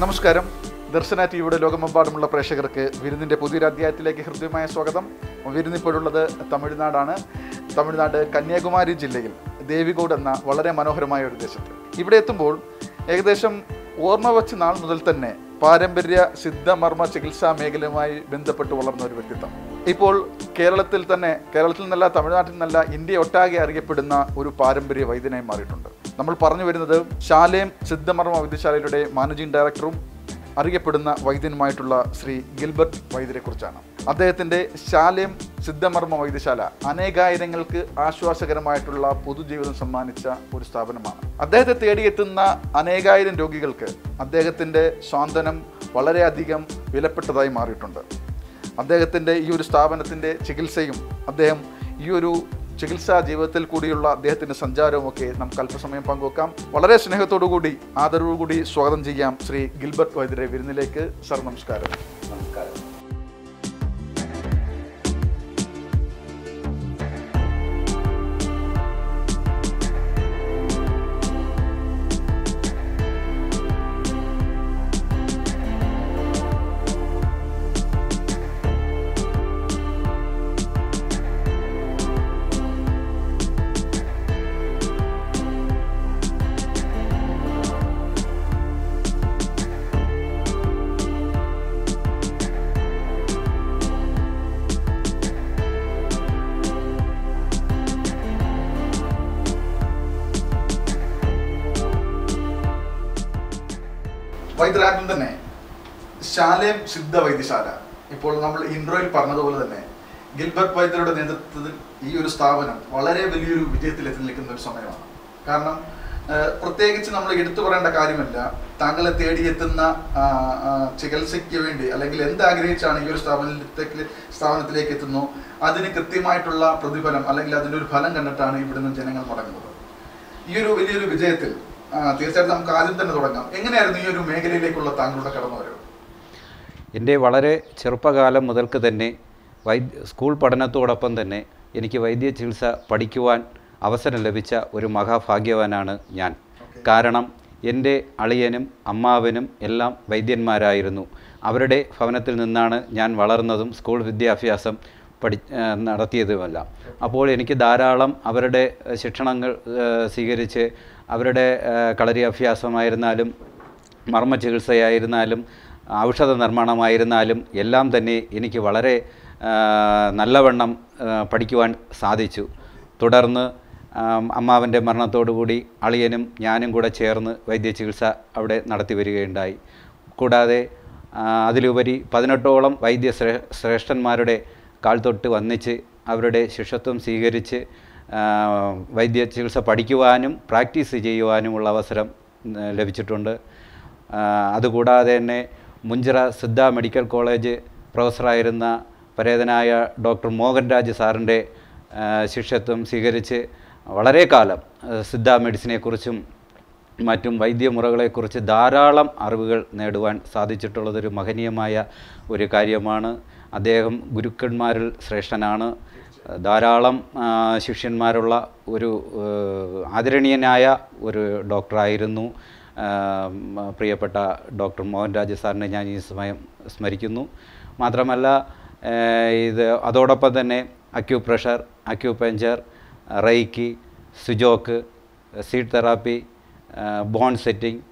നമസ്കാരം ദർശന ടിവിയുടെ ലോകമെമ്പാടുമുള്ള പ്രേക്ഷകർക്ക് വിരുന്നിൻ്റെ പുതിയൊരു അധ്യായത്തിലേക്ക് ഹൃദ്യമായ സ്വാഗതം വിരുന്നിപ്പോഴുള്ളത് തമിഴ്നാടാണ് തമിഴ്നാട് കന്യാകുമാരി ജില്ലയിൽ ദേവികോട് എന്ന വളരെ മനോഹരമായ ഒരു ദേശത്ത് ഇവിടെ എത്തുമ്പോൾ ഏകദേശം ഓർമ്മ വച്ച നാൾ മുതൽ തന്നെ പാരമ്പര്യ സിദ്ധമർമ്മ ചികിത്സാ മേഖലയുമായി ബന്ധപ്പെട്ട് വളർന്ന ഒരു വ്യക്തിത്വം ഇപ്പോൾ കേരളത്തിൽ തന്നെ കേരളത്തിൽ നിന്നല്ല തമിഴ്നാട്ടിൽ നിന്നല്ല ഇന്ത്യ ഒട്ടാകെ അറിയപ്പെടുന്ന ഒരു പാരമ്പര്യ വൈദ്യനായി മാറിയിട്ടുണ്ട് നമ്മൾ പറഞ്ഞു വരുന്നത് ശാലേം സിദ്ധമർമ്മ വൈദ്യശാലയുടെ മാനേജിംഗ് ഡയറക്ടറും അറിയപ്പെടുന്ന വൈദ്യനുമായിട്ടുള്ള ശ്രീ ഗിൽബർട്ട് വൈദ്യരെക്കുറിച്ചാണ് അദ്ദേഹത്തിൻ്റെ ശാലേം സിദ്ധമർമ്മ വൈദ്യശാല അനേകായിരങ്ങൾക്ക് ആശ്വാസകരമായിട്ടുള്ള പൊതുജീവിതം സമ്മാനിച്ച ഒരു സ്ഥാപനമാണ് അദ്ദേഹത്തെ തേടിയെത്തുന്ന അനേകായിരം രോഗികൾക്ക് അദ്ദേഹത്തിൻ്റെ സ്വാന്തനം വളരെയധികം വിലപ്പെട്ടതായി മാറിയിട്ടുണ്ട് അദ്ദേഹത്തിൻ്റെ ഈ ഒരു സ്ഥാപനത്തിൻ്റെ ചികിത്സയും അദ്ദേഹം ഈ ഒരു ചികിത്സാ ജീവിതത്തിൽ കൂടിയുള്ള അദ്ദേഹത്തിൻ്റെ സഞ്ചാരവും ഒക്കെ നമുക്ക് അല്പസമയം പങ്കുവെക്കാം വളരെ സ്നേഹത്തോടു കൂടി ആദരവോടുകൂടി സ്വാഗതം ചെയ്യാം ശ്രീ ഗിൽബർട്ട് വൈദ്യരെ വിരുന്നിലേക്ക് സർ നമസ്കാരം നമസ്കാരം വൈദ്യരാജ്യം തന്നെ ശാലേം സിദ്ധ വൈദ്യശാല ഇപ്പോൾ നമ്മൾ ഇൻട്രോയിൽ പറഞ്ഞതുപോലെ തന്നെ ഗിൽബർട്ട് വൈദ്യരുടെ നേതൃത്വത്തിൽ ഈ ഒരു സ്ഥാപനം വളരെ വലിയൊരു വിജയത്തിൽ എത്തി നിൽക്കുന്ന ഒരു സമയമാണ് കാരണം ആ, പ്രത്യേകിച്ച് നമ്മൾ എടുത്തു പറയേണ്ട കാര്യമല്ല താങ്കളെ തേടിയെത്തുന്ന ആ, ആ, ചികിത്സയ്ക്ക് വേണ്ടി അല്ലെങ്കിൽ എന്ത് ആഗ്രഹിച്ചാണ് ഈ ഒരു സ്ഥാപനത്തിലേക്ക് സ്ഥാപനത്തിലേക്ക് എത്തുന്നു അതിന് കൃത്യമായിട്ടുള്ള പ്രതിഫലം അല്ലെങ്കിൽ അതിൻ്റെ ഒരു ഫലം കണ്ടിട്ടാണ് ഇവിടുന്ന് ജനങ്ങൾ മടങ്ങുന്നത് ഈ ഒരു വലിയൊരു വിജയത്തിൽ ആ, തീർച്ചയായിട്ടും നമുക്ക് ആദ്യം തന്നെ തുടങ്ങാം എങ്ങനെയായിരുന്നു ഈ ഒരു മേഖലയിലേക്കുള്ള താങ്കളുടെ കടന്നുവരവ് എൻ്റെ വളരെ ചെറുപ്പകാലം മുതൽക്ക് തന്നെ വൈദ്യ സ്കൂൾ പഠനത്തോടൊപ്പം തന്നെ എനിക്ക് വൈദ്യ ചികിത്സ പഠിക്കുവാൻ അവസരം ലഭിച്ച ഒരു മഹാഭാഗ്യവാനാണ് ഞാൻ കാരണം എൻ്റെ അളിയനും അമ്മാവനും എല്ലാം വൈദ്യന്മാരായിരുന്നു അവരുടെ ഭവനത്തിൽ നിന്നാണ് ഞാൻ വളർന്നതും സ്കൂൾ വിദ്യാഭ്യാസം പഠി ആ, നടത്തിയതുമല്ല അപ്പോൾ എനിക്ക് ധാരാളം അവരുടെ ആ, ശിക്ഷണങ്ങൾ ആ, സ്വീകരിച്ച് അവരുടെ ആ, കളരി അഭ്യാസമായിരുന്നാലും മർമ്മ ചികിത്സയായിരുന്നാലും ഔഷധ നിർമ്മാണമായിരുന്നാലും എല്ലാം തന്നെ എനിക്ക് വളരെ ആ, നല്ലവണ്ണം ആ, പഠിക്കുവാൻ സാധിച്ചു തുടർന്ന് ആം, അമ്മാവൻ്റെ മരണത്തോടുകൂടി അളിയനും ഞാനും കൂടെ ചേർന്ന് വൈദ്യ ചികിത്സ അവിടെ നടത്തി വരികയുണ്ടായി കൂടാതെ ആ, അതിലുപരി പതിനെട്ടോളം വൈദ്യ ശ്രേ ശ്രേഷ്ഠന്മാരുടെ കാൽ തൊട്ട് വന്നിച്ച് അവരുടെ ശിഷ്യത്വം സ്വീകരിച്ച് ആ, വൈദ്യ ചികിത്സ പഠിക്കുവാനും പ്രാക്ടീസ് ചെയ്യുവാനുമുള്ള അവസരം ഉം, ലഭിച്ചിട്ടുണ്ട് ആ, അതുകൂടാതെ തന്നെ മുഞ്ചിറ സിദ്ധ മെഡിക്കൽ കോളേജ് പ്രൊഫസറായിരുന്ന പരേതനായ ഡോക്ടർ മോഹൻരാജ് സാറിൻ്റെ ആ, ശിഷ്യത്വം സ്വീകരിച്ച് വളരെ കാലം ആ, സിദ്ധ മെഡിസിനെക്കുറിച്ചും മറ്റും വൈദ്യമുറകളെക്കുറിച്ച് ധാരാളം അറിവുകൾ നേടുവാൻ സാധിച്ചിട്ടുള്ളതൊരു മഹനീയമായ ഒരു കാര്യമാണ് അദ്ദേഹം ഗുരുക്കന്മാരിൽ ശ്രേഷ്ഠനാണ് ധാരാളം ആ, ശിഷ്യന്മാരുള്ള ഒരു ഏഹ്, ആദരണീയനായ ഒരു ഡോക്ടറായിരുന്നു ആ, മ, പ്രിയപ്പെട്ട ഡോക്ടർ മോഹൻരാജ് സാറിനെ ഞാൻ ഈ സമയം സ്മരിക്കുന്നു മാത്രമല്ല ഏഹ്, ഇത് അതോടൊപ്പം തന്നെ acupressure acupuncture reiki sujok seed therapy bone setting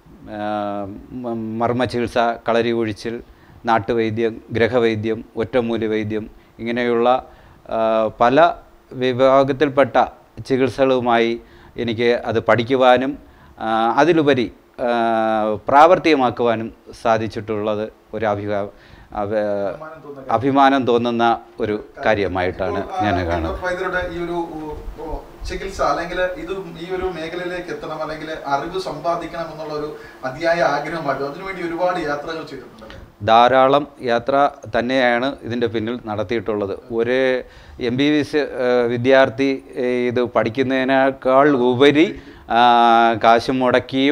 മർമ്മ ചികിത്സ കളരി ഒഴിച്ചിൽ നാട്ടുവൈദ്യം ഗ്രഹവൈദ്യം ഒറ്റമൂലി വൈദ്യം ഇങ്ങനെയുള്ള ആ, പല വിഭാഗത്തിൽപ്പെട്ട ചികിത്സകളുമായി എനിക്ക് അത് പഠിക്കുവാനും ആ, അതിലുപരി ആ, പ്രാവർത്തികമാക്കുവാനും സാധിച്ചിട്ടുള്ളത് ഒരു അഭികാ അവ- അഭിമാനം തോന്നുന്ന ഒരു കാര്യമായിട്ടാണ് ഞാൻ കാണുന്നത് വൈദ്യരുടെ ഈ ഒരു ഉ- ഉ- ചികിത്സ അല്ലെങ്കിൽ ഇത് ഈ ഒരു മേഖലയിലേക്ക് എത്തണം അല്ലെങ്കിൽ അറിവ് സമ്പാദിക്കണം എന്നുള്ള ഒരു അതിയായ ആഗ്രഹമായിരുന്നു അതിനുവേണ്ടി ഒരുപാട് യാത്രകൾ ചെയ്തിട്ടുണ്ടല്ലേ ധാരാളം യാത്ര തന്നെയാണ് ഇതിൻ്റെ പിന്നിൽ നടത്തിയിട്ടുള്ളത് ഒരു എം ബി ബി എസ് വിദ്യാർത്ഥി ഏഹ്, ഇത് പഠിക്കുന്നതിനേക്കാൾ ഉപരി ആ, കാശ് മുടക്കിയും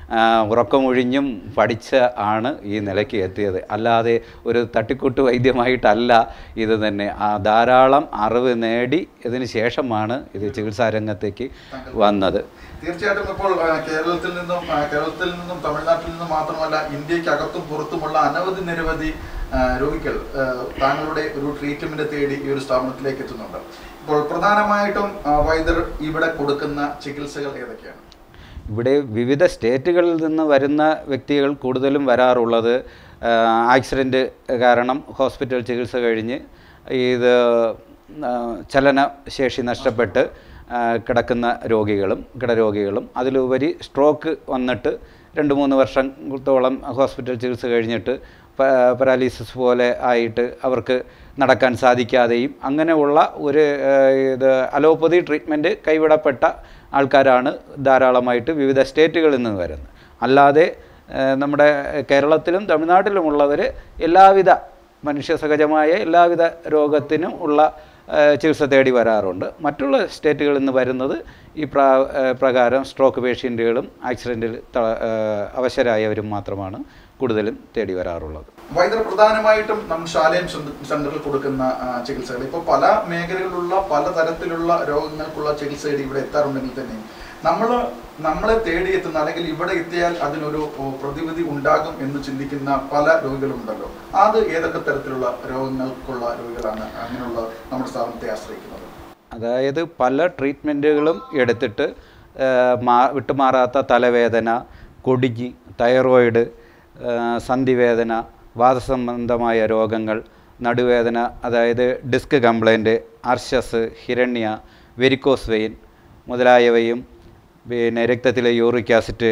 ആ, ഉറക്കമൊഴിഞ്ഞും പഠിച്ച ആണ് ഈ നിലയ്ക്ക് എത്തിയത് അല്ലാതെ ഒരു തട്ടിക്കൂട്ട് വൈദ്യമായിട്ടല്ല ഇത് തന്നെ ആ ധാരാളം അറിവ് നേടി ഇതിന് ശേഷമാണ് ഇത് ചികിത്സാ രംഗത്തേക്ക് വന്നത് തീർച്ചയായിട്ടും ഇപ്പോൾ ആ, കേരളത്തിൽ നിന്നും ആ, കേരളത്തിൽ നിന്നും തമിഴ്നാട്ടിൽ നിന്നും മാത്രമല്ല ഇന്ത്യക്കകത്തും പുറത്തുമുള്ള അനവധി നിരവധി ആ, രോഗികൾ ആ, താങ്കളുടെ ഒരു ട്രീറ്റ്മെന്റ് തേടി ഈ ഒരു സ്ഥാപനത്തിലേക്ക് എത്തുന്നുണ്ട് ഇപ്പോൾ പ്രധാനമായിട്ടും ആ, വൈദ്യർ ഇവിടെ കൊടുക്കുന്ന ചികിത്സകൾ ഏതൊക്കെയാണ് ഇവിടെ വിവിധ സ്റ്റേറ്റുകളിൽ നിന്ന് വരുന്ന വ്യക്തികൾ കൂടുതലും വരാറുള്ളത് ആക്സിഡൻറ്റ് കാരണം ഹോസ്പിറ്റൽ ചികിത്സ കഴിഞ്ഞ് ഇത് ആ, ചലനശേഷി നഷ്ടപ്പെട്ട് ആ, കിടക്കുന്ന രോഗികളും കിടരോഗികളും അതിലുപരി സ്ട്രോക്ക് വന്നിട്ട് രണ്ട് മൂന്ന് വർഷത്തോളം ഹോസ്പിറ്റൽ ചികിത്സ കഴിഞ്ഞിട്ട് പ- പരാലിസിസ് പോലെ ആയിട്ട് അവർക്ക് നടക്കാൻ സാധിക്കാതെയും അങ്ങനെയുള്ള ഒരു ആ, ഇത് അലോപ്പതി ട്രീറ്റ്മെൻറ്റ് കൈവിടപ്പെട്ട ആൾക്കാരാണ് ധാരാളമായിട്ട് വിവിധ സ്റ്റേറ്റുകളിൽ നിന്ന് വരുന്നത് അല്ലാതെ ആ, നമ്മുടെ കേരളത്തിലും തമിഴ്നാട്ടിലുമുള്ളവർ എല്ലാവിധ മനുഷ്യസഹജമായ എല്ലാവിധ രോഗത്തിനും ഉള്ള ആ, ചികിത്സ തേടി വരാറുണ്ട് മറ്റുള്ള സ്റ്റേറ്റുകളിൽ നിന്ന് വരുന്നത് ഈ പ്രാ ആ, പ്രകാരം സ്ട്രോക്ക് പേഷ്യൻറ്റുകളും ആക്സിഡൻറ്റിൽ ത- ആ, അവശരായവരും മാത്രമാണ് കൂടുതലും തേടി വരാറുള്ളത് വൈദ്യർ പ്രധാനമായിട്ടും നമ്മൾ ശാലയം സെന്റ- സെന്ററിൽ കൊടുക്കുന്ന ആ, ചികിത്സകൾ ഇപ്പോൾ പല മേഖലകളിലുള്ള പലതരത്തിലുള്ള രോഗങ്ങൾക്കുള്ള ചികിത്സ ഇവിടെ എത്താറുണ്ടെങ്കിൽ തന്നെയും നമ്മൾ നമ്മളെ തേടി എത്തുന്ന അല്ലെങ്കിൽ ഇവിടെ എത്തിയാൽ അതിനൊരു ഓ, പ്രതിവിധി ഉണ്ടാകും എന്ന് ചിന്തിക്കുന്ന പല രോഗികളുണ്ടല്ലോ അത് ഏതൊക്കെ തരത്തിലുള്ള രോഗങ്ങൾക്കുള്ള രോഗികളാണ് അങ്ങനെയുള്ള നമ്മുടെ സ്ഥാപനത്തെ ആശ്രയിക്കുന്നത് അതായത് പല ട്രീറ്റ്മെൻറ്റുകളും എടുത്തിട്ട് ആ, മാ വിട്ടുമാറാത്ത തലവേദന കൊടിഞ്ഞി തൈറോയിഡ് ആ, സന്ധിവേദന വാദസംബന്ധമായ രോഗങ്ങൾ നടുവേദന അതായത് ഡിസ്ക് കംപ്ലൈൻറ്റ് അർഷസ് ഹിരണ്യ വെരിക്കോസ് വെയിൻ മുതലായവയും പിന്നെ രക്തത്തിലെ യൂറിക് ആസിഡ്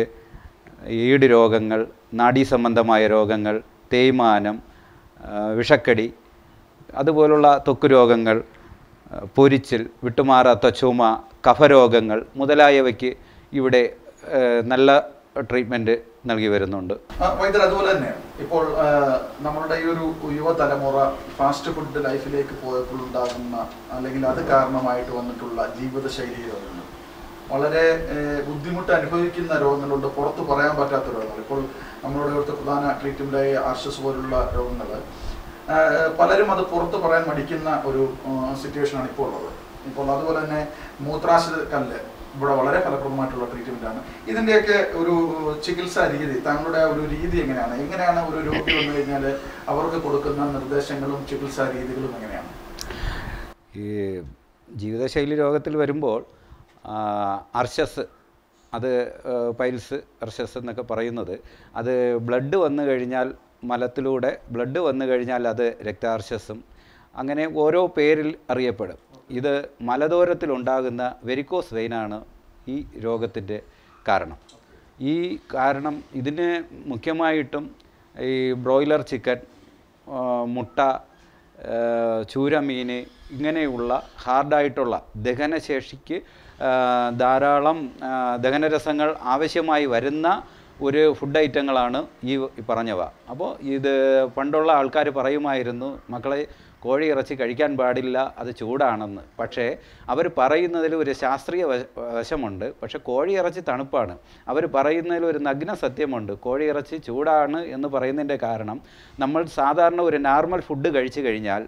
ഈട് രോഗങ്ങൾ നാഡീ സംബന്ധമായ രോഗങ്ങൾ തേയ്മാനം ആ, വിഷക്കടി അതുപോലുള്ള ത്വക്ക് രോഗങ്ങൾ ആ, പൊരിച്ചിൽ വിട്ടുമാറാത്ത ചുമ കഫരോഗങ്ങൾ മുതലായവയ്ക്ക് ഇവിടെ ആ, നല്ല ട്രീറ്റ്മെൻറ്റ് നൽകി വരുന്നുണ്ട് ആ, വൈദ്യർ അതുപോലെ തന്നെ ഇപ്പോൾ ആ, നമ്മളുടെ ഈ ഒരു യുവതലമുറ ഫാസ്റ്റ് ഫുഡ് ലൈഫിലേക്ക് പോയപ്പോൾ ഉണ്ടാകുന്ന അല്ലെങ്കിൽ അത് കാരണമായിട്ട് വന്നിട്ടുള്ള ജീവിതശൈലി രോഗങ്ങൾ വളരെ ഏ, ബുദ്ധിമുട്ട് അനുഭവിക്കുന്ന രോഗങ്ങളുണ്ട് പുറത്ത് പറയാൻ പറ്റാത്ത രോഗങ്ങൾ ഇപ്പോൾ നമ്മളുടെ ഇവിടുത്തെ പ്രധാന ട്രീറ്റ്മെൻറ്റായ ആർഷസ് പോലുള്ള രോഗങ്ങൾ പലരും അത് പുറത്ത് പറയാൻ മടിക്കുന്ന ഒരു സിറ്റുവേഷനാണ് ഇപ്പോൾ ഉള്ളത് ഇപ്പോൾ അതുപോലെ തന്നെ മൂത്രാശയ കല്ല് ഇവിടെ വളരെ ഫലപ്രദമായിട്ടുള്ള ട്രീറ്റ്മെന്റ് ആണ് ഇതിന്റെയൊക്കെ ഒരു ചികിത്സാ രീതി താങ്കളുടെ ആ ഒരു രീതി എങ്ങനെയാണ് എങ്ങനെയാണ് ഒരു രോഗി വന്നു കഴിഞ്ഞാൽ അവർക്ക് കൊടുക്കുന്ന നിർദ്ദേശങ്ങളും ചികിത്സാ രീതികളും എങ്ങനെയാണ് ഈ ജീവിതശൈലി രോഗത്തിൽ വരുമ്പോൾ ആ, അർശസ് അത് ആ, പൈൽസ് അർശസ് എന്നൊക്കെ പറയുന്നത് അത് ബ്ലഡ് വന്നു കഴിഞ്ഞാൽ മലത്തിലൂടെ ബ്ലഡ് വന്നു കഴിഞ്ഞാൽ അത് രക്താർശസും അങ്ങനെ ഓരോ പേരിൽ അറിയപ്പെടും ഇത് മലദോരത്തിലുണ്ടാകുന്ന വെരിക്കോസ് വെയിനാണ് ഈ രോഗത്തിൻ്റെ കാരണം ഈ കാരണം ഇതിന് മുഖ്യമായിട്ടും ഈ ബ്രോയിലർ ചിക്കൻ ആ, മുട്ട ആ, ചൂരമീൻ ഇങ്ങനെയുള്ള ഹാർഡായിട്ടുള്ള ദഹനശേഷിക്ക് ആ, ധാരാളം ആ, ദഹനരസങ്ങൾ ആവശ്യമായി വരുന്ന ഒരു ഫുഡ് ഐറ്റങ്ങളാണ് ഈ ഈ പറഞ്ഞവ അപ്പോൾ ഇത് പണ്ടുള്ള ആൾക്കാർ പറയുമായിരുന്നു മക്കളെ കോഴി ഇറച്ചി കഴിക്കാൻ പാടില്ല അത് ചൂടാണെന്ന് പക്ഷേ അവർ പറയുന്നതിൽ ഒരു ശാസ്ത്രീയ വശ- വശമുണ്ട് പക്ഷേ കോഴി ഇറച്ചി തണുപ്പാണ് അവർ പറയുന്നതിൽ ഒരു നഗ്ന സത്യമുണ്ട് കോഴി ഇറച്ചി ചൂടാണ് എന്ന് പറയുന്നതിൻ്റെ കാരണം നമ്മൾ സാധാരണ ഒരു നോർമൽ ഫുഡ് കഴിച്ചു കഴിഞ്ഞാൽ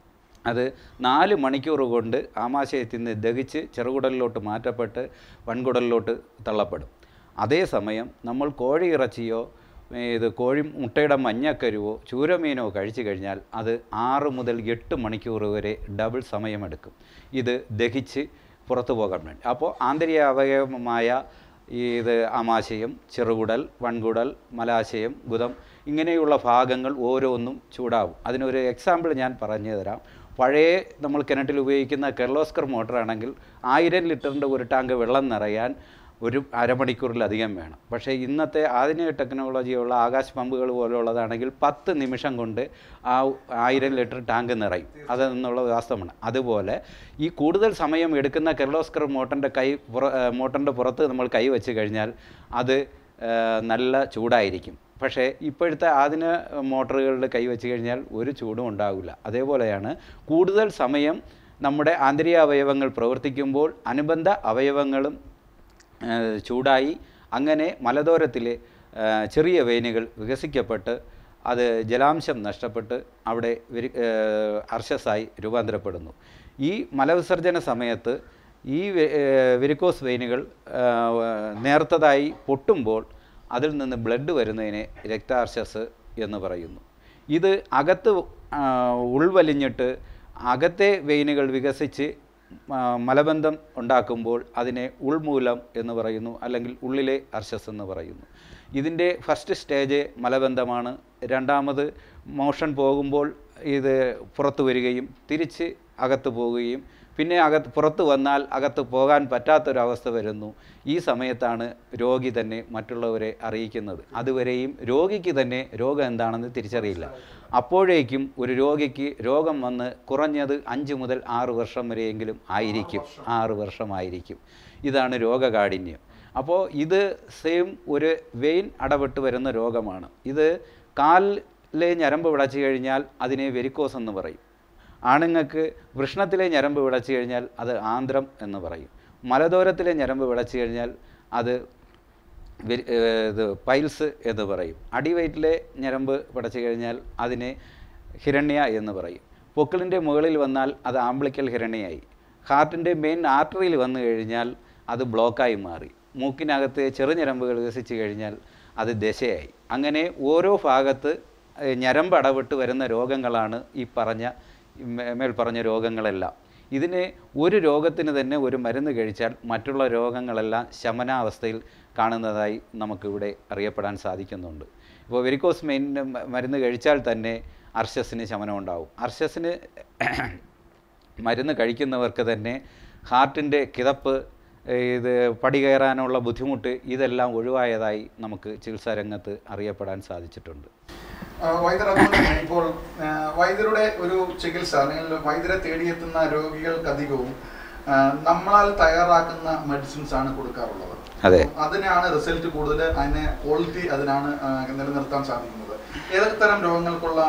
അത് നാല് മണിക്കൂർ കൊണ്ട് ആമാശയത്തിൽ നിന്ന് ദഹിച്ച് ചെറുകുടലിലോട്ട് മാറ്റപ്പെട്ട് വൻകുടലിലോട്ട് തള്ളപ്പെടും അതേസമയം നമ്മൾ കോഴി ഇറച്ചിയോ ഇത് കോഴി മുട്ടയുടെ മഞ്ഞക്കരുവോ ചൂരമീനോ കഴിച്ചു കഴിഞ്ഞാൽ അത് ആറ് മുതൽ എട്ട് മണിക്കൂർ വരെ ഡബിൾ സമയമെടുക്കും ഇത് ദഹിച്ച് പുറത്തു പോകാൻ വേണ്ടി അപ്പോൾ ആന്തരിക അവയവമായ ഈ ഇത് ആമാശയം ചെറുകുടൽ വൻകുടൽ മലാശയം ഗുദം ഇങ്ങനെയുള്ള ഭാഗങ്ങൾ ഓരോന്നും ചൂടാവും അതിനൊരു എക്സാമ്പിൾ ഞാൻ പറഞ്ഞു തരാം പഴയ നമ്മൾ കിണറ്റിൽ ഉപയോഗിക്കുന്ന കെർലോസ്കർ മോട്ടറാണെങ്കിൽ ആയിരം ലിറ്ററിൻ്റെ ഒരു ടാങ്ക് വെള്ളം നിറയാൻ ഒരു അരമണിക്കൂറിലധികം വേണം പക്ഷേ ഇന്നത്തെ ആധുനിക ടെക്നോളജിയുള്ള ആകാശ പമ്പുകൾ പോലുള്ളതാണെങ്കിൽ പത്ത് നിമിഷം കൊണ്ട് ആ ആയിരം ലിറ്റർ ടാങ്ക് നിറയും അതെന്നുള്ള വാസ്തവമാണ് അതുപോലെ ഈ കൂടുതൽ സമയം എടുക്കുന്ന കെർലോസ്കർ മോട്ടറിൻ്റെ കൈ പുറ മോട്ടറിൻ്റെ പുറത്ത് നമ്മൾ കൈ വെച്ച് കഴിഞ്ഞാൽ അത് ആ, നല്ല ചൂടായിരിക്കും പക്ഷേ ഇപ്പോഴത്തെ ആധുനിക മോട്ടറുകളിൽ കൈ വെച്ച് കഴിഞ്ഞാൽ ഒരു ചൂടും ഉണ്ടാവില്ല അതേപോലെയാണ് കൂടുതൽ സമയം നമ്മുടെ ആന്തരിക അവയവങ്ങൾ പ്രവർത്തിക്കുമ്പോൾ അനുബന്ധ അവയവങ്ങളും ഏഹ് ചൂടായി അങ്ങനെ മലദോരത്തിലെ ആ, ചെറിയ വെയിനുകൾ വികസിക്കപ്പെട്ട് അത് ജലാംശം നഷ്ടപ്പെട്ട് അവിടെ വെരി അർഷസായി രൂപാന്തരപ്പെടുന്നു ഈ മലവിസർജന സമയത്ത് ഈ വെ- ഏ, വെരിക്കോസ് വെയിനുകൾ ആ, നേർത്തതായി പൊട്ടുമ്പോൾ അതിൽ നിന്ന് ബ്ലഡ് വരുന്നതിനെ രക്താർശസ് എന്ന് പറയുന്നു ഇത് അകത്ത് ആ, ഉൾവലിഞ്ഞിട്ട് അകത്തെ വെയിനുകൾ വികസിച്ച് ആ, മലബന്ധം ഉണ്ടാക്കുമ്പോൾ അതിനെ ഉൾമൂലം എന്ന് പറയുന്നു അല്ലെങ്കിൽ ഉള്ളിലെ അർശസ് എന്ന് പറയുന്നു ഇതിൻ്റെ ഫസ്റ്റ് സ്റ്റേജ് മലബന്ധമാണ് രണ്ടാമത് മോഷൻ പോകുമ്പോൾ ഇത് പുറത്തു വരികയും തിരിച്ച് അകത്ത് പോവുകയും പിന്നെ അകത്ത് പുറത്ത് വന്നാൽ അകത്ത് പോകാൻ പറ്റാത്തൊരവസ്ഥ വരുന്നു ഈ സമയത്താണ് രോഗി തന്നെ മറ്റുള്ളവരെ അറിയിക്കുന്നത് അതുവരെയും രോഗിക്ക് തന്നെ രോഗം എന്താണെന്ന് തിരിച്ചറിയില്ല അപ്പോഴേക്കും ഒരു രോഗിക്ക് രോഗം വന്ന് കുറഞ്ഞത് അഞ്ച് മുതൽ ആറ് വർഷം വരെയെങ്കിലും ആയിരിക്കും ആറ് വർഷമായിരിക്കും ഇതാണ് രോഗകാഠിന്യം അപ്പോൾ ഇത് സെയിം ഒരു വെയിൻ അടപെട്ട് വരുന്ന രോഗമാണ് ഇത് കാലിലെ ഞരമ്പ് വിളച്ചു കഴിഞ്ഞാൽ അതിനെ വെരിക്കോസ് എന്ന് പറയും ആണുങ്ങൾക്ക് വൃഷ്ണത്തിലെ ഞരമ്പ് വിളച്ചു കഴിഞ്ഞാൽ അത് ആന്ധ്രം എന്ന് പറയും മലദോരത്തിലെ ഞരമ്പ് വിളച്ചു കഴിഞ്ഞാൽ അത് വെരി- ഏർ ഇത് പൈൽസ് എന്ന് പറയും അടിവയറ്റിലെ ഞരമ്പ് പടച്ചു കഴിഞ്ഞാൽ അതിനെ ഹിരണ്യ എന്ന് പറയും പൊക്കിളിൻ്റെ മുകളിൽ വന്നാൽ അത് ആംബ്ലിക്കൽ ഹിരണ്യായി ഹാർട്ടിൻ്റെ മെയിൻ ആർട്ടറിയിൽ വന്നു കഴിഞ്ഞാൽ അത് ബ്ലോക്കായി മാറി മൂക്കിനകത്ത് ചെറുഞരമ്പുകൾ വികസിച്ച് കഴിഞ്ഞാൽ അത് ദശയായി അങ്ങനെ ഓരോ ഭാഗത്ത് ഏർ ഞരമ്പ് അടവിട്ട് വരുന്ന രോഗങ്ങളാണ് ഈ പറഞ്ഞ മേ- മേൽ പറഞ്ഞ രോഗങ്ങളെല്ലാം ഇതിന് ഒരു രോഗത്തിന് തന്നെ ഒരു മരുന്ന് കഴിച്ചാൽ മറ്റുള്ള രോഗങ്ങളെല്ലാം ശമനാവസ്ഥയിൽ കാണുന്നതായി നമുക്കിവിടെ അറിയപ്പെടാൻ സാധിക്കുന്നുണ്ട് ഇപ്പോൾ വെരിക്കോസ് മെയിൻ മരുന്ന് കഴിച്ചാൽ തന്നെ അർശസിന് ശമനം ഉണ്ടാവും അർശസിന് മരുന്ന് കഴിക്കുന്നവർക്ക് തന്നെ ഹാർട്ടിൻ്റെ കിതപ്പ് ഇത് പടി കയറാനുള്ള ബുദ്ധിമുട്ട് ഇതെല്ലാം ഒഴിവായതായി നമുക്ക് ചികിത്സാ രംഗത്ത് അറിയപ്പെടാൻ സാധിച്ചിട്ടുണ്ട് ആ, വൈദ്യർ അതുകൊണ്ട് തന്നെ ഇപ്പോൾ ആ, വൈദ്യരുടെ ഒരു ചികിത്സ അല്ലെങ്കിൽ വൈദ്യരെ തേടിയെത്തുന്ന രോഗികൾക്ക് അധികവും ആ, നമ്മളാൽ തയ്യാറാക്കുന്ന മെഡിസിൻസ് ആണ് കൊടുക്കാറുള്ളത് അതെ. അതിനാണ് റിസൾട്ട് കൂടുതൽ അതിനെ ക്വാളിറ്റി അതിനാണ് ആ, നിലനിർത്താൻ സാധിക്കുന്നത് ഏതൊക്കെ തരം രോഗങ്ങൾക്കുള്ള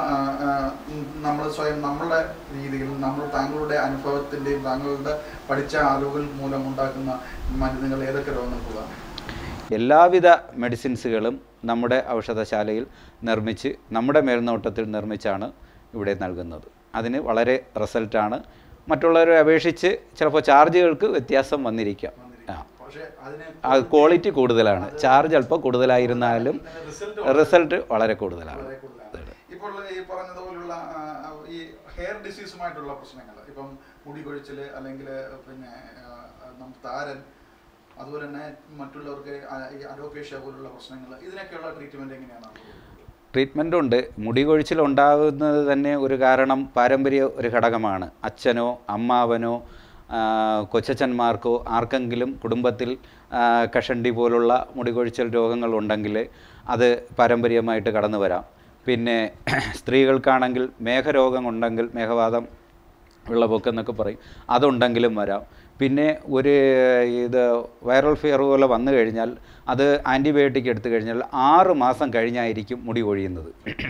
നമ്മൾ സ്വയം നമ്മളുടെ രീതിയിൽ നമ്മൾ താങ്കളുടെ അനുഭവത്തിന്റെയും താങ്കളുടെ പഠിച്ച അറിവുകൾ മൂലം ഉണ്ടാക്കുന്ന മരുന്നുകൾ ഏതൊക്കെ രോഗങ്ങൾക്കുള്ളതാണ് എല്ലാവിധ മെഡിസിൻസുകളും നമ്മുടെ ഔഷധശാലയിൽ നിർമ്മിച്ച് നമ്മുടെ മേൽനോട്ടത്തിൽ നിർമ്മിച്ചാണ് ഇവിടെ നൽകുന്നത് അതിന് വളരെ റിസൾട്ടാണ് മറ്റുള്ളവരെ അപേക്ഷിച്ച് ചിലപ്പോൾ ചാർജുകൾക്ക് വ്യത്യാസം വന്നിരിക്കാം ആ പക്ഷേ അതിന് അത് ക്വാളിറ്റി കൂടുതലാണ് ചാർജ് അല്പം കൂടുതലായിരുന്നാലും റിസൾട്ട് വളരെ കൂടുതലാണ് വളരെ കൂടുതലാണ്. ഇപ്പോൾ ഈ പറഞ്ഞതുപോലുള്ള ആ, ആ, ഈ ഹെയർ ഡിസീസുമായിട്ടുള്ള പ്രശ്നങ്ങൾ ഇപ്പം മുടി കൊഴിച്ചില് അല്ലെങ്കിൽ പിന്നെ ആ, നം- താരൻ അതുപോലെ തന്നെ മറ്റുള്ളവർക്ക് ആ- ഈ അലോപേഷ്യ പോലുള്ള പ്രശ്നങ്ങൾ ഇതിനൊക്കെയുള്ള ട്രീറ്റ്മെന്റ് എങ്ങനെയാണ് നമുക്ക് കൊടുക്കുന്നത്? ട്രീറ്റ്മെൻ്റ് ഉണ്ട് മുടി കൊഴിച്ചിലുണ്ടാകുന്നത് തന്നെ ഒരു കാരണം പാരമ്പര്യ ഒരു ഘടകമാണ് അച്ഛനോ അമ്മാവനോ ആ, കൊച്ചച്ഛന്മാർക്കോ ആർക്കെങ്കിലും കുടുംബത്തിൽ ആ, കഷണ്ടി പോലുള്ള മുടി കൊഴിച്ചൽ രോഗങ്ങളുണ്ടെങ്കിൽ അത് പാരമ്പര്യമായിട്ട് കടന്നു വരാം പിന്നെ സ്ത്രീകൾക്കാണെങ്കിൽ മേഘരോഗം ഉണ്ടെങ്കിൽ മേഘവാദം വെള്ളപ്പൊക്കം എന്നൊക്കെ പറയും അതുണ്ടെങ്കിലും വരാം പിന്നെ ഒരു ഇത് വൈറൽ ഫിയർ പോലെ വന്നു കഴിഞ്ഞാൽ അത് ആൻറ്റിബയോട്ടിക് എടുത്തു കഴിഞ്ഞാൽ ആറ് മാസം കഴിഞ്ഞായിരിക്കും മുടി കൊഴിയുന്നത്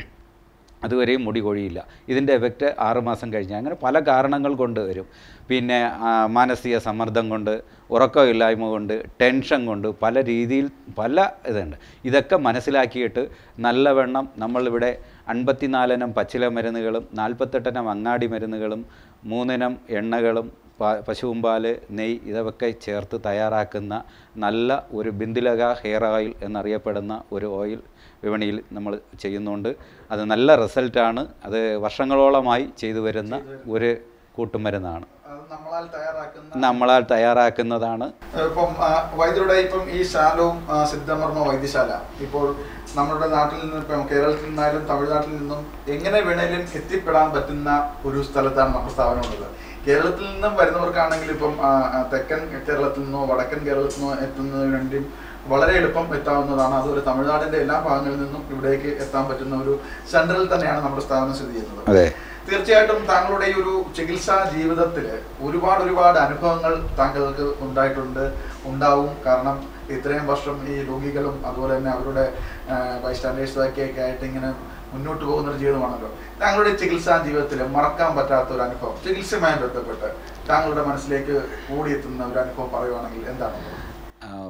അതുവരെയും മുടി കൊഴിയില്ല ഇതിൻ്റെ എഫക്റ്റ് ആറുമാസം കഴിഞ്ഞ് അങ്ങനെ പല കാരണങ്ങൾ കൊണ്ട് വരും പിന്നെ ആ, മാനസിക സമ്മർദ്ദം കൊണ്ട് ഉറക്കമില്ലായ്മ കൊണ്ട് ടെൻഷൻ കൊണ്ട് പല രീതിയിൽ പല ഇതുണ്ട് ഇതൊക്കെ മനസ്സിലാക്കിയിട്ട് നല്ലവണ്ണം നമ്മളിവിടെ അൻപത്തിനാലിനം പച്ചില മരുന്നുകളും നാൽപ്പത്തെട്ടിനം അങ്ങാടി മരുന്നുകളും മൂന്നിനം എണ്ണകളും പ- പശുവുംപാല് നെയ് ഇതൊക്കെ ചേർത്ത് തയ്യാറാക്കുന്ന നല്ല ഒരു ബിന്ദുലക ഹെയർ ഓയിൽ എന്നറിയപ്പെടുന്ന ഒരു ഓയിൽ വിപണിയിൽ നമ്മൾ ചെയ്യുന്നുണ്ട് അത് നല്ല റിസൾട്ടാണ് അത് വർഷങ്ങളോളമായി ചെയ്തു വരുന്ന ഒരു കൂട്ടുമരുന്നാണ് അത് നമ്മളാൽ തയ്യാറാക്കുന്ന നമ്മളാൽ തയ്യാറാക്കുന്നതാണ് ഇപ്പം ആ, വൈദ്യരുടെ ഇപ്പം ഈ ശാലവും ആ, സിദ്ധമർമ്മ വൈദ്യശാല ഇപ്പോൾ നമ്മുടെ നാട്ടിൽ നിന്ന് ഇപ്പം കേരളത്തിൽ നിന്നായാലും തമിഴ്നാട്ടിൽ നിന്നും എങ്ങനെ വേണേലും എത്തിപ്പെടാൻ പറ്റുന്ന ഒരു സ്ഥലത്താണ് നമ്മുടെ സ്ഥാപനം ഉള്ളത് കേരളത്തിൽ നിന്നും വരുന്നവർക്കാണെങ്കിൽ ഇപ്പം ആ, ആ, തെക്കൻ കേരളത്തിൽ നിന്നോ വടക്കൻ കേരളത്തിൽ നിന്നോ എത്തുന്നതിന് വേണ്ടിയും വളരെ എളുപ്പം എത്താവുന്നതാണ് അതുപോലെ തമിഴ്നാടിന്റെ എല്ലാ ഭാഗങ്ങളിൽ നിന്നും ഇവിടേക്ക് എത്താൻ പറ്റുന്ന ഒരു സെന്ററിൽ തന്നെയാണ് നമ്മുടെ സ്ഥാപനം സ്ഥിതി ചെയ്യുന്നത് അതെ തീർച്ചയായിട്ടും താങ്കളുടെ ഈ ഒരു ചികിത്സാ ജീവിതത്തിൽ ഒരുപാട് ഒരുപാട് അനുഭവങ്ങൾ താങ്കൾക്ക് ഉണ്ടായിട്ടുണ്ട് ഉണ്ടാവും കാരണം ഇത്രയും വർഷം ഈ രോഗികളും അതുപോലെ തന്നെ അവരുടെ ബൈസ്റ്റാൻഡേഴ്സും ഒക്കെ ഒക്കെ ആയിട്ട് ഇങ്ങനെ മുന്നോട്ട് പോകുന്ന ഒരു ജീവിതമാണല്ലോ താങ്കളുടെ ചികിത്സാ ജീവിതത്തിൽ മറക്കാൻ പറ്റാത്ത ഒരു അനുഭവം ചികിത്സയുമായി ബന്ധപ്പെട്ട് താങ്കളുടെ മനസ്സിലേക്ക് ഓടിയെത്തുന്ന ഒരു അനുഭവം പറയുവാണെങ്കിൽ എന്താണ് ആ,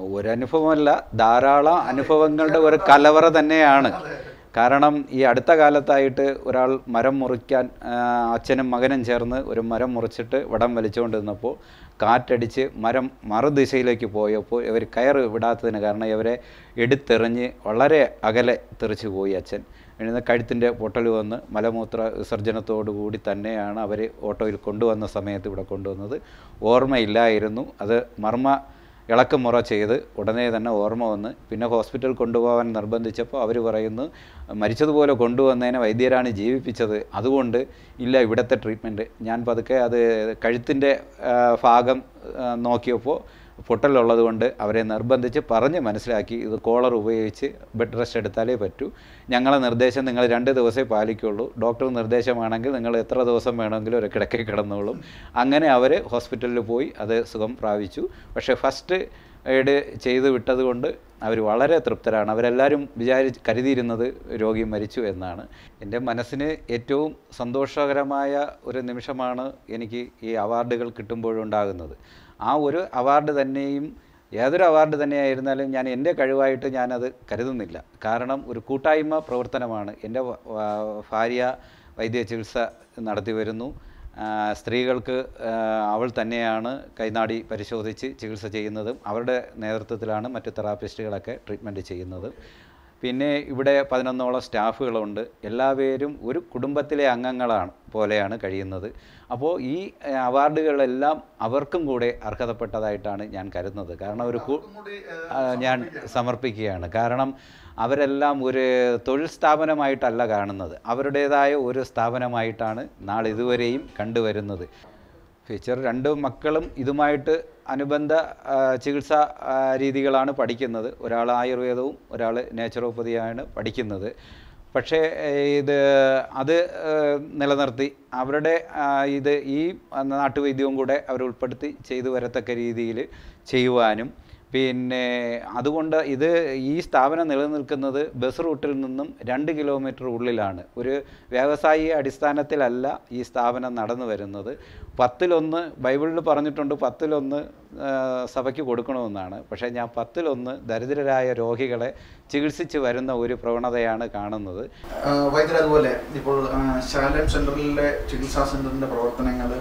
ഒരനുഭവമല്ല ധാരാളം അനുഭവങ്ങളുടെ ഒരു കലവറ തന്നെയാണ് കാരണം ഈ അടുത്ത കാലത്തായിട്ട് ഒരാൾ മരം മുറിക്കാൻ ആ, അച്ഛനും മകനും ചേർന്ന് ഒരു മരം മുറിച്ചിട്ട് വടം വലിച്ചുകൊണ്ട് നിന്നപ്പോൾ കാറ്റടിച്ച് മരം മറുദിശയിലേക്ക് പോയപ്പോൾ ഇവർ കയറ് വിടാത്തതിന് കാരണം ഇവരെ എടുത്തെറിഞ്ഞ് വളരെ അകലെ തെറിച്ച് പോയി അച്ഛൻ എഴുന്ന കഴുത്തിൻ്റെ പൊട്ടൽ വന്ന് മലമൂത്ര വിസർജനത്തോടു കൂടി തന്നെയാണ് അവർ ഓട്ടോയിൽ കൊണ്ടുവന്ന സമയത്ത് ഇവിടെ കൊണ്ടുവന്നത് ഓർമ്മയില്ലായിരുന്നു അത് മർമ്മ ഇളക്കമുറ ചെയ്ത് ഉടനെ തന്നെ ഓർമ്മ വന്ന് പിന്നെ ഹോസ്പിറ്റൽ കൊണ്ടുപോകാൻ നിർബന്ധിച്ചപ്പോൾ അവർ പറയുന്നു മരിച്ചതുപോലെ കൊണ്ടുവന്നതിനെ വൈദ്യരാണ് ജീവിപ്പിച്ചത് അതുകൊണ്ട് ഇല്ല ഇവിടുത്തെ ട്രീറ്റ്മെൻറ്റ് ഞാൻ പതുക്കെ അത് കഴുത്തിൻ്റെ ആ, ഭാഗം ആ, നോക്കിയപ്പോൾ പൊട്ടലുള്ളത് കൊണ്ട് അവരെ നിർബന്ധിച്ച് പറഞ്ഞ് മനസ്സിലാക്കി ഇത് കോളർ ഉപയോഗിച്ച് ബെഡ് റെസ്റ്റ് എടുത്താലേ പറ്റൂ ഞങ്ങളെ നിർദ്ദേശം നിങ്ങൾ രണ്ട് ദിവസമേ പാലിക്കുള്ളൂ ഡോക്ടർ നിർദ്ദേശമാണെങ്കിൽ നിങ്ങൾ എത്ര ദിവസം വേണമെങ്കിലും ഒരു കിടക്കയിൽ കിടന്നോളും അങ്ങനെ അവർ ഹോസ്പിറ്റലിൽ പോയി അത് സുഖം പ്രാപിച്ചു പക്ഷേ ഫസ്റ്റ് എയ്ഡ് ചെയ്ത് വിട്ടത് കൊണ്ട് അവർ വളരെ തൃപ്തരാണ് അവരെല്ലാവരും വിചാരിച്ച് കരുതിയിരുന്നത് രോഗി മരിച്ചു എന്നാണ് എൻ്റെ മനസ്സിന് ഏറ്റവും സന്തോഷകരമായ ഒരു നിമിഷമാണ് എനിക്ക് ഈ അവാർഡുകൾ കിട്ടുമ്പോഴുണ്ടാകുന്നത് ആ ഒരു അവാർഡ് തന്നെയും ഏതൊരു അവാർഡ് തന്നെയായിരുന്നാലും ഞാൻ എൻ്റെ കഴിവായിട്ട് ഞാനത് കരുതുന്നില്ല കാരണം ഒരു കൂട്ടായ്മ പ്രവർത്തനമാണ് എൻ്റെ വ- വ- ഭാര്യ വൈദ്യ ചികിത്സ നടത്തി വരുന്നു ആ, സ്ത്രീകൾക്ക് ആ, അവൾ തന്നെയാണ് കൈനാടി പരിശോധിച്ച് ചികിത്സ ചെയ്യുന്നതും അവരുടെ നേതൃത്വത്തിലാണ് മറ്റ് തെറാപ്പിസ്റ്റുകളൊക്കെ ട്രീറ്റ്മെൻറ്റ് ചെയ്യുന്നത് പിന്നെ ഇവിടെ പതിനൊന്നോളം സ്റ്റാഫുകളുണ്ട് എല്ലാവരും ഒരു കുടുംബത്തിലെ അംഗങ്ങളാണ് പോലെയാണ് കഴിയുന്നത് അപ്പോൾ ഈ ഏഹ്, അവാർഡുകളെല്ലാം അവർക്കും കൂടെ അർഹതപ്പെട്ടതായിട്ടാണ് ഞാൻ കരുതുന്നത് കാരണം ഒരു കു- ആ, ഞാൻ സമർപ്പിക്കുകയാണ് കാരണം അവരെല്ലാം ഒരു തൊഴിൽ സ്ഥാപനമായിട്ടല്ല കാണുന്നത് അവരുടേതായ ഒരു സ്ഥാപനമായിട്ടാണ് നാളിതുവരെയും കണ്ടുവരുന്നത് ഫീച്ചർ രണ്ട് മക്കളും ഇതുമായിട്ട് അനുബന്ധ ആ, ചികിത്സാ ആ, രീതികളാണ് പഠിക്കുന്നത് ഒരാൾ ആയുർവേദവും ഒരാൾ നേച്ചുറോപ്പതിയാണ് പഠിക്കുന്നത് പക്ഷേ ഏഹ്, ഇത് അത് ഏഹ്, നിലനിർത്തി അവരുടെ ആ, ഇത് ഈ നാട്ടുവൈദ്യവും കൂടെ അവർ ഉൾപ്പെടുത്തി ചെയ്തു വരത്തക്ക രീതിയിൽ ചെയ്യുവാനും പിന്നെ അതുകൊണ്ട് ഇത് ഈ സ്ഥാപനം നിലനിൽക്കുന്നത് ബസ് റൂട്ടിൽ നിന്നും രണ്ട് കിലോമീറ്റർ ഉള്ളിലാണ് ഒരു വ്യാവസായിക അടിസ്ഥാനത്തിലല്ല ഈ സ്ഥാപനം നടന്നു വരുന്നത് പത്തിലൊന്ന് ബൈബിളിൽ പറഞ്ഞിട്ടുണ്ട് പത്തിലൊന്ന് ആ, സഭയ്ക്ക് കൊടുക്കണമെന്നാണ് പക്ഷേ ഞാൻ പത്തിലൊന്ന് ദരിദ്രരായ രോഗികളെ ചികിത്സിച്ച് വരുന്ന ഒരു പ്രവണതയാണ് കാണുന്നത് വൈദ്യർ അതുപോലെ ഇപ്പോൾ ആ, ശാലം സെന്ററിലെ ചികിത്സാ സെന്ററിന്റെ പ്രവർത്തനങ്ങൾ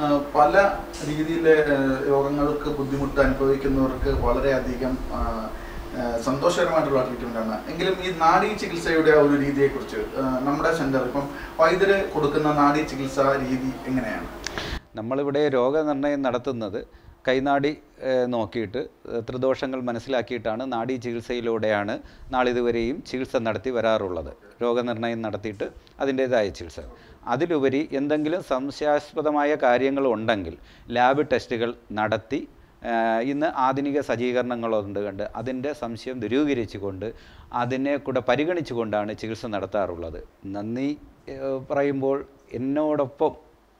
പല രീതിയിലെ ആ, രോഗങ്ങൾക്ക് ബുദ്ധിമുട്ട് അനുഭവിക്കുന്നവർക്ക് വളരെയധികം ആ, ആ, സന്തോഷകരമായിട്ടുള്ള ട്രീറ്റ്മെന്റാണ് എങ്കിലും ഈ നാഡീ ചികിത്സയുടെ ആ ഒരു രീതിയെക്കുറിച്ച് ആ, നമ്മുടെ സെന്റർ ഇപ്പം വൈദ്യര് കൊടുക്കുന്ന നാഡീ ചികിത്സാ രീതി എങ്ങനെയാണ് നമ്മളിവിടെ രോഗനിർണയം നടത്തുന്നത് കൈനാടി ഏഹ്, നോക്കിയിട്ട് ഏഹ്, ത്രിദോഷങ്ങൾ മനസ്സിലാക്കിയിട്ടാണ് നാഡീ ചികിത്സയിലൂടെയാണ് നാളിതുവരെയും ചികിത്സ നടത്തി വരാറുള്ളത് രോഗനിർണയം നടത്തിയിട്ട് അതിൻ്റേതായ ചികിത്സ അതിലുപരി എന്തെങ്കിലും സംശയാസ്പദമായ കാര്യങ്ങൾ ഉണ്ടെങ്കിൽ ലാബ് ടെസ്റ്റുകൾ നടത്തി ആഹ് ഇന്ന് ആധുനിക സജ്ജീകരണങ്ങളുണ്ട് കണ്ട് അതിൻ്റെ സംശയം ദൂരീകരിച്ചുകൊണ്ട് അതിനെ കൂടെ പരിഗണിച്ചുകൊണ്ടാണ് ചികിത്സ നടത്താറുള്ളത് നന്ദി ഏഹ് പറയുമ്പോൾ എന്നോടൊപ്പം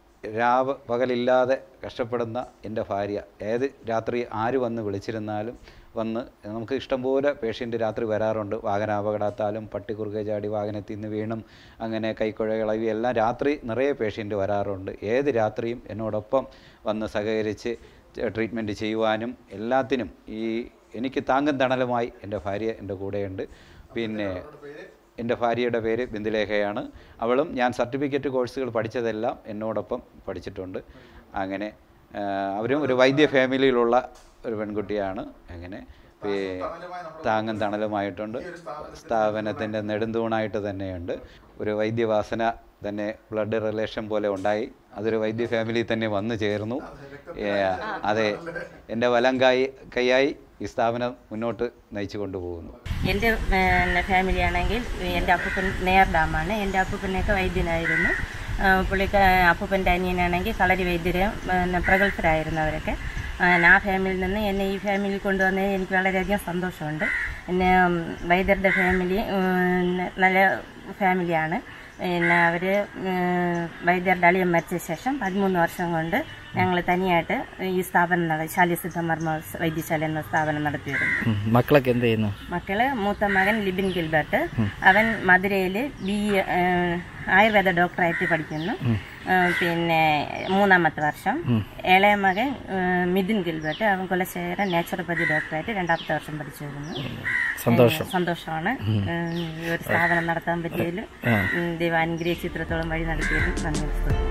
രാവ് പകലില്ലാതെ കഷ്ടപ്പെടുന്ന എൻ്റെ ഭാര്യ ഏത് രാത്രി ആര് വന്ന് വിളിച്ചിരുന്നാലും വന്ന് നമുക്ക് ഇഷ്ടംപോലെ പേഷ്യൻ്റ് രാത്രി വരാറുണ്ട് വാഹനാപകടത്താലും പട്ടി കുറുകെ ചാടി വാഹനത്തിൽ നിന്ന് വീണും അങ്ങനെ കൈക്കുഴ ഇളവി എല്ലാം രാത്രി നിറയെ പേഷ്യൻ്റ് വരാറുണ്ട് ഏത് രാത്രിയും എന്നോടൊപ്പം വന്ന് സഹകരിച്ച് ട്രീറ്റ്മെൻറ്റ് ചെയ്യുവാനും എല്ലാത്തിനും ഈ എനിക്ക് താങ്ങും തണലുമായി എൻ്റെ ഭാര്യ എൻ്റെ കൂടെയുണ്ട് പിന്നെ എൻ്റെ ഭാര്യയുടെ പേര് ബിന്ദുലേഖയാണ് അവളും ഞാൻ സർട്ടിഫിക്കറ്റ് കോഴ്സുകൾ പഠിച്ചതെല്ലാം എന്നോടൊപ്പം പഠിച്ചിട്ടുണ്ട് അങ്ങനെ ആ, അവരും ഒരു വൈദ്യ ഫാമിലിയിലുള്ള ഒരു പെൺകുട്ടിയാണ് അങ്ങനെ പി- താങ്ങും തണലുമായിട്ടുണ്ട് സ്ഥാപനത്തിൻ്റെ നെടുന്തൂണായിട്ട് തന്നെയുണ്ട് ഒരു വൈദ്യവാസന തന്നെ ബ്ലഡ് റിലേഷൻ പോലെ ഉണ്ടായി അതൊരു വൈദ്യ ഫാമിലി തന്നെ വന്നു ചേർന്നു ഏ, അതെ എൻ്റെ വലം കൈ കൈയായി ഈ സ്ഥാപനം മുന്നോട്ട് നയിച്ചു കൊണ്ടുപോകുന്നു എൻ്റെ പിന്നെ ഫാമിലി ആണെങ്കിൽ എൻ്റെ അപ്പൂപ്പൻ നെയർ ഡാമാണ് എൻ്റെ അപ്പൂപ്പനൊക്കെ വൈദ്യനായിരുന്നു ആ, പുള്ളിക്ക അപ്പൂപ്പൻ്റെ അനിയനാണെങ്കിൽ കളരി വൈദ്യര് പിന്നെ പ്രഗത്ഭരായിരുന്നു അവരൊക്കെ ആ, ആ ഫാമിലിയിൽ നിന്ന് എന്നെ ഈ ഫാമിലിയിൽ കൊണ്ടുവന്നതിൽ എനിക്ക് വളരെയധികം സന്തോഷമുണ്ട് പിന്നെ ഉം, വൈദ്യരുടെ ഫാമിലി ഉം, നല്ല ഫാമിലിയാണ് പിന്നെ അവർ വൈദ്യരുടെ അളിയൻ മരിച്ച ശേഷം പതിമൂന്ന് വർഷം കൊണ്ട് ഞങ്ങൾ തനിയായിട്ട് ഈ സ്ഥാപനം നട ശാലിസിദ്ധമർമ്മ വൈദ്യശാല എന്ന സ്ഥാപനം നടത്തി വരുന്നു ഉം. മക്കളൊക്കെ എന്ത് ചെയ്യുന്നു മക്കള് മൂത്ത മകൻ ലിബിൻ ഗിൽബർട്ട് അവൻ മധുരയിൽ ബി ആയുർവേദ ഡോക്ടറായിട്ട് പഠിക്കുന്നു ആ, പിന്നെ മൂന്നാമത്തെ വർഷം ഇളയ മകൻ ആ, മിഥുൻ ഗിൽബർട്ട് അവൻ കുലശേഖരൻ നാച്ചുറോപ്പതി ഡോക്ടറായിട്ട് രണ്ടാമത്തെ വർഷം പഠിച്ചു വരുന്നു സന്തോഷം ഏ, സന്തോഷമാണ് ഏ, ഈ ഒരു സ്ഥാപനം നടത്താൻ പറ്റിയതിൽ ദൈവം അനുഗ്രഹിച്ച് ഇത്രത്തോളം വഴി നടത്തിയതിൽ നന്ദി